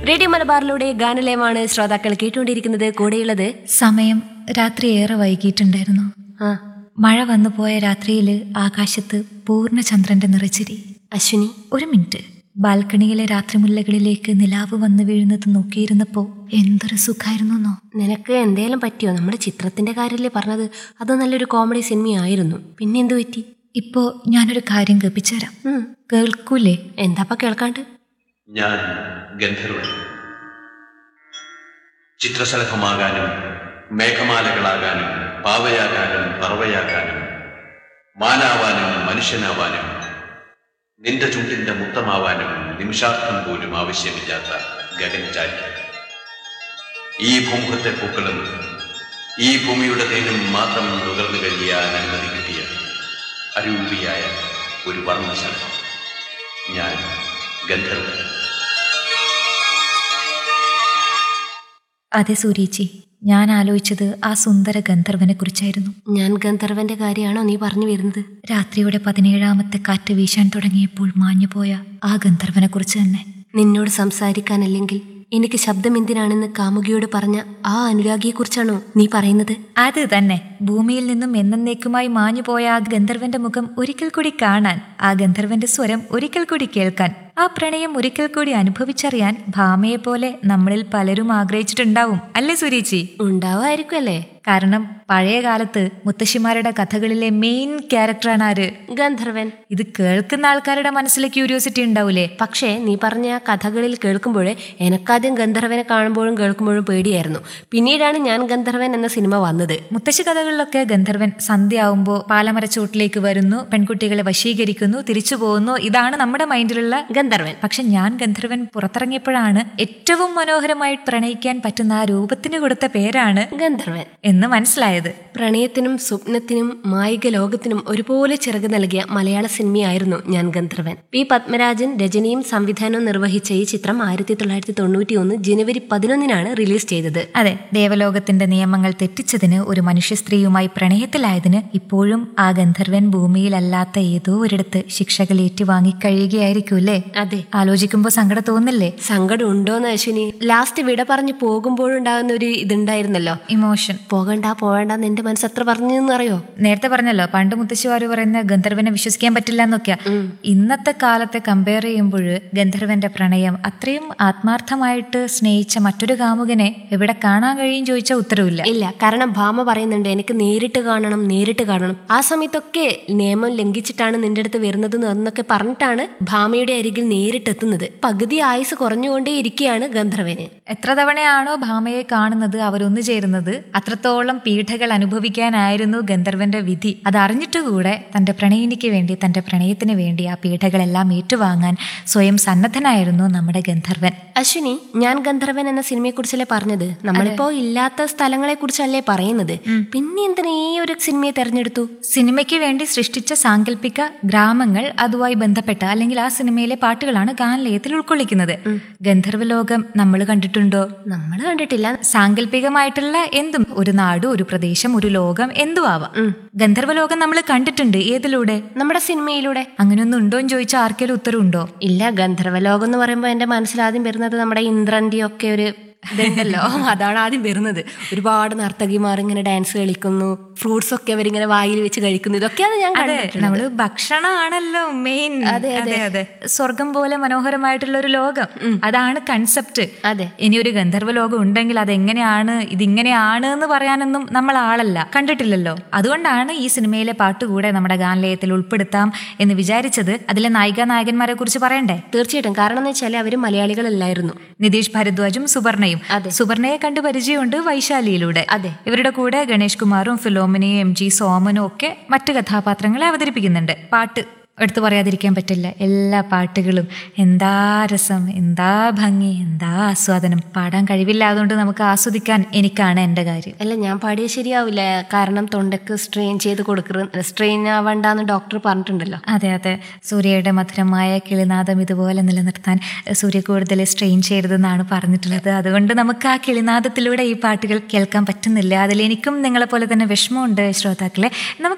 Radio മലബാറിലൂടെ ഗാനലയമാണ് ശ്രോതാക്കൾ കേട്ടുകൊണ്ടിരിക്കുന്നത് കൂടെയുള്ളത് സമയം രാത്രി ഏറെ വൈകിയിട്ടുണ്ടായിരുന്നു ആ മഴ വന്നു പോയ രാത്രിയിൽ ആകാശത്ത് പൂർണ്ണചന്ദ്രന്റെ നിറച്ചിരി അശ്വിനി ഒരു മിനിറ്റ് ബാൽക്കണിയിലെ രാത്രിമുല്ലകളിലേക്ക് നിലാവ് വന്നു വീഴുന്നത് നോക്കിയിരുന്നപ്പോ എന്തൊരു സുഖായിരുന്നോ നിനക്ക് എന്തേലും പറ്റിയോ നമ്മുടെ ചിത്രത്തിന്റെ കാര്യമല്ലേ പറഞ്ഞത് അത് നല്ലൊരു കോമഡി സിനിമയായിരുന്നു പിന്നെ എന്തു പറ്റി ഇപ്പോ ഞാനൊരു കാര്യം കേൾപ്പിച്ചുതരാം ഉം. കേൾക്കൂലേ എന്താപ്പ കേൾക്കാണ്ട് ഞാൻ ഗന്ധർവൻ ചിത്രശലഭമാകാനും മേഘമാലകളാകാനും പാവയാകാനും പറവയാകാനും മാനാവാനും മനുഷ്യനാവാനും നിന്റെ ചുണ്ടിന്റെ മുത്തമാവാനും നിമിഷാർത്ഥം പോലും ആവശ്യമില്ലാത്ത ഗഗനചാരി ഈ ഭൂമുഖത്തെ പൂക്കളും ഈ ഭൂമിയുടെ തേനും മാത്രം നുകർന്നു കഴിയാൻ അനുമതി കിട്ടിയ അരൂപിയായ ഒരു വർണ്ണശലഭം ഞാൻ ഗന്ധർവൻ അതെ സൂര്യേച്ചി ഞാൻ ആലോചിച്ചത് ആ സുന്ദര ഗന്ധർവനെ കുറിച്ചായിരുന്നു ഞാൻ ഗന്ധർവന്റെ കാര്യമാണോ നീ പറഞ്ഞു വരുന്നത് രാത്രിയുടെ പതിനേഴാമത്തെ കാറ്റ് വീശാൻ തുടങ്ങിയപ്പോൾ മാഞ്ഞുപോയ ആ ഗന്ധർവനെ കുറിച്ച് തന്നെ നിന്നോട് സംസാരിക്കാനല്ലെങ്കിൽ എനിക്ക് ശബ്ദം എന്തിനാണെന്ന് കാമുകിയോട് പറഞ്ഞ ആ അനുരാഗിയെക്കുറിച്ചാണോ നീ പറയുന്നത് അത് തന്നെ ഭൂമിയിൽ നിന്നും എന്നേക്കുമായി മാഞ്ഞുപോയ ആ ഗന്ധർവന്റെ മുഖം ഒരിക്കൽ കൂടി കാണാൻ ആ ഗന്ധർവന്റെ സ്വരം ഒരിക്കൽ കൂടി കേൾക്കാൻ ആ പ്രണയം ഒരിക്കൽ കൂടി അനുഭവിച്ചറിയാൻ ഭാമയെ പോലെ നമ്മളിൽ പലരും ആഗ്രഹിച്ചിട്ടുണ്ടാവും അല്ലേ സുരീച്ചി ഉണ്ടാവുമായിരിക്കും അല്ലേ കാരണം പഴയ കാലത്ത് മുത്തശ്ശിമാരുടെ കഥകളിലെ മെയിൻ ക്യാരക്ടറാണ് ആര് ഗന്ധർവൻ ഇത് കേൾക്കുന്ന ആൾക്കാരുടെ മനസ്സിലെ ക്യൂരിയോസിറ്റി ഉണ്ടാവൂലേ പക്ഷേ നീ പറഞ്ഞ ആ കഥകളിൽ കേൾക്കുമ്പോഴേ എനക്കാദ്യം ഗന്ധർവനെ കാണുമ്പോഴും കേൾക്കുമ്പോഴും പേടിയായിരുന്നു പിന്നീടാണ് ഞാൻ ഗന്ധർവൻ എന്ന സിനിമ വന്നത് മുത്തശ്ശി കഥകളിലൊക്കെ ഗന്ധർവൻ സന്ധ്യയാവുമ്പോൾ പാലമരച്ചോട്ടിലേക്ക് വരുന്നു പെൺകുട്ടികളെ വശീകരിക്കുന്നു തിരിച്ചു പോകുന്നു ഇതാണ് നമ്മുടെ മൈൻഡിലുള്ള ഗന്ധർവൻ പക്ഷെ ഞാൻ ഗന്ധർവൻ പുറത്തിറങ്ങിയപ്പോഴാണ് ഏറ്റവും മനോഹരമായി പ്രണയിക്കാൻ പറ്റുന്ന ആ രൂപത്തിന് കൊടുത്ത പേരാണ് ഗന്ധർവൻ എന്ന് മനസ്സിലായത് പ്രണയത്തിനും സ്വപ്നത്തിനും മായിക ലോകത്തിനും ഒരുപോലെ ചിറക് നൽകിയ മലയാള സിനിമയായിരുന്നു ഞാൻ ഗന്ധർവൻ പി പത്മരാജൻ രചനയും സംവിധാനവും നിർവഹിച്ച ഈ ചിത്രം ആയിരത്തി തൊള്ളായിരത്തി തൊണ്ണൂറ്റി ഒന്ന് ജനുവരി പതിനൊന്നിനാണ് റിലീസ് ചെയ്തത് അതെ ദേവലോകത്തിന്റെ നിയമങ്ങൾ തെറ്റിച്ചതിന് ഒരു മനുഷ്യ സ്ത്രീയുമായി പ്രണയത്തിലായതിന് ഇപ്പോഴും ആ ഗന്ധർവൻ ഭൂമിയിലല്ലാത്ത ഏതോ ഒരിടത്ത് ശിക്ഷകൾ ഏറ്റുവാങ്ങി കഴിയുകയായിരിക്കും അല്ലേ അതെ ആലോചിക്കുമ്പോ സങ്കടം തോന്നില്ലേ സങ്കടം ഉണ്ടോന്ന് അശ്വിനി ലാസ്റ്റ് വിട പറഞ്ഞു പോകുമ്പോഴുണ്ടാകുന്ന ഒരു ഇതുണ്ടായിരുന്നല്ലോ ഇമോഷൻ പോകണ്ട പോകണ്ടെന്ന് എന്റെ മനസ്സ് എത്ര പറഞ്ഞു അറിയോ നേരത്തെ പറഞ്ഞല്ലോ പണ്ട് മുത്തശ്ശിമാര് പറയുന്ന ഗന്ധർവനെ വിശ്വസിക്കാൻ പറ്റില്ല എന്നൊക്കെയാ ഇന്നത്തെ കാലത്തെ കമ്പയർ ചെയ്യുമ്പോൾ ഗന്ധർവന്റെ പ്രണയം അത്രയും ആത്മാർത്ഥമായിട്ട് സ്നേഹിച്ച മറ്റൊരു കാമുകനെ എവിടെ കാണാൻ കഴിയും ചോദിച്ച ഉത്തരവില്ല ഇല്ല കാരണം ഭാമ പറയുന്നുണ്ട് എനിക്ക് നേരിട്ട് കാണണം നേരിട്ട് കാണണം ആ സമയത്തൊക്കെ നിയമം ലംഘിച്ചിട്ടാണ് നിന്റെ അടുത്ത് വരുന്നത് എന്നൊക്കെ പറഞ്ഞിട്ടാണ് ഭാമയുടെ അരികിൽ നേരിട്ടെത്തുന്നത് പകുതി ആയുസ് കുറഞ്ഞുകൊണ്ടേ ഇരിക്കുകയാണ് ഗന്ധർവന് എത്ര തവണയാണോ ഭാമയെ കാണുന്നത് അവരൊന്നു ചേരുന്നത് അത്രത്തോളം പീഠകൾ അനുഭവിക്കാനായിരുന്നു ഗന്ധർവന്റെ വിധി അതറിഞ്ഞിട്ടുകൂടെ തന്റെ പ്രണയിനിക്ക് വേണ്ടി തന്റെ പ്രണയത്തിന് വേണ്ടി ആ പീഠകളെല്ലാം ഏറ്റുവാങ്ങാൻ സ്വയം സന്നദ്ധനായിരുന്നു നമ്മുടെ ഗന്ധർവൻ അശ്വിനി ഞാൻ ഗന്ധർവൻ എന്ന സിനിമയെ കുറിച്ചല്ലേ പറഞ്ഞത് നമ്മളിപ്പോ ഇല്ലാത്ത സ്ഥലങ്ങളെ കുറിച്ചല്ലേ പറയുന്നത് പിന്നെ എന്തിനാ ഈ ഒരു സിനിമയെ തെരഞ്ഞെടുത്തു സിനിമയ്ക്ക് വേണ്ടി സൃഷ്ടിച്ച സാങ്കല്പിക ഗ്രാമങ്ങൾ അതുമായി ബന്ധപ്പെട്ട അല്ലെങ്കിൽ ആ സിനിമയിലെ പാട്ടുകളാണ് ഗാനലയത്തിൽ ഉൾക്കൊള്ളിക്കുന്നത് ഗന്ധർവലോകം നമ്മൾ കണ്ടിട്ടുണ്ടോ നമ്മൾ കണ്ടിട്ടില്ല സാങ്കല്പികമായിട്ടുള്ള എന്തും ഒരു നാട് ഒരു പ്രദേശം ഒരു ലോകം എന്തും ആവാം ഗന്ധർവലോകം നമ്മൾ കണ്ടിട്ടുണ്ട് ഏതിലൂടെ നമ്മുടെ സിനിമയിലൂടെ അങ്ങനെയൊന്നും ഉണ്ടോ എന്ന് ചോദിച്ചാൽ ആർക്കെങ്കിലും ഉത്തരവുണ്ടോ ഇല്ല ഗന്ധർവലോകം എന്ന് പറയുമ്പോൾ എന്റെ മനസ്സിൽ ആദ്യം വരുന്നത് നമ്മുടെ ഇന്ദ്രന്റെ ഒക്കെ ഒരു ഇതുണ്ടല്ലോ അതാണ് ആദ്യം വരുന്നത് ഒരുപാട് നർത്തകിമാർ ഇങ്ങനെ ഡാൻസ് കളിക്കുന്നു ഫ്രൂട്ട്സ് ഒക്കെ അവരിങ്ങനെ വായിൽ വെച്ച് കഴിക്കുന്നു ഇതൊക്കെയാണ് ഞാൻ അതെ കണ്ടിട്ടുള്ളത്. നമ്മള് ഭക്ഷണമാണല്ലോ മെയിൻ അതെ, അതെ. അതെ സ്വർഗം പോലെ മനോഹരമായിട്ടുള്ള ഒരു ലോകം അതാണ് കൺസെപ്റ്റ് അതെ ഇനി ഒരു ഗന്ധർവ ലോകം ഉണ്ടെങ്കിൽ അതെങ്ങനെയാണ് ഇതിങ്ങനെയാണ് എന്ന് പറയാനൊന്നും നമ്മൾ ആളല്ല കണ്ടിട്ടില്ലല്ലോ അതുകൊണ്ടാണ് ഈ സിനിമയിലെ പാട്ട് കൂടെ നമ്മുടെ ഗാനലയത്തിൽ ഉൾപ്പെടുത്താം എന്ന് വിചാരിച്ചത് അതിലെ നായിക നായകന്മാരെ കുറിച്ച് പറയണ്ടേ തീർച്ചയായിട്ടും കാരണം എന്ന് വെച്ചാൽ അവര് മലയാളികളല്ലായിരുന്നു നിതീഷ് ഭരദ്വാജും സുവർണയും അതെ. സുവർണയെ കണ്ട് പരിചയമുണ്ട് വൈശാലിയിലൂടെ അതെ. ഇവരുടെ കൂടെ ഗണേഷ് കുമാറും ഫിലോമിനയും എം ജി സോമനും ഒക്കെ മറ്റു കഥാപാത്രങ്ങളെ അവതരിപ്പിക്കുന്നുണ്ട് പാട്ട് എടുത്തു പറയാതിരിക്കാൻ പറ്റില്ല എല്ലാ പാട്ടുകളും എന്താ രസം എന്താ ഭംഗി എന്താ ആസ്വാദനം പാടാൻ കഴിവില്ലാതുകൊണ്ട് നമുക്ക് ആസ്വദിക്കാൻ എനിക്കാണ് എൻ്റെ കാര്യം അല്ല ഞാൻ പാടിയത് ശരിയാവില്ല കാരണം തൊണ്ടക്ക് സ്ട്രെയിൻ ചെയ്ത് കൊടുക്കരുത് സ്ട്രെയിൻ ആവണ്ടെന്ന് ഡോക്ടർ പറഞ്ഞിട്ടുണ്ടല്ലോ അതെ അതെ സൂര്യയുടെ മധുരമായ കിളിനാദം ഇതുപോലെ നിലനിർത്താൻ സൂര്യ കൂടുതൽ സ്ട്രെയിൻ ചെയ്യരുതെന്നാണ് പറഞ്ഞിട്ടുള്ളത് അതുകൊണ്ട് നമുക്ക് ആ കിളിനാദത്തിലൂടെ ഈ പാട്ടുകൾ കേൾക്കാൻ പറ്റുന്നില്ല അതിൽ എനിക്കും നിങ്ങളെ പോലെ തന്നെ വിഷമമുണ്ട് ശ്രോതാക്കളെ നമുക്ക്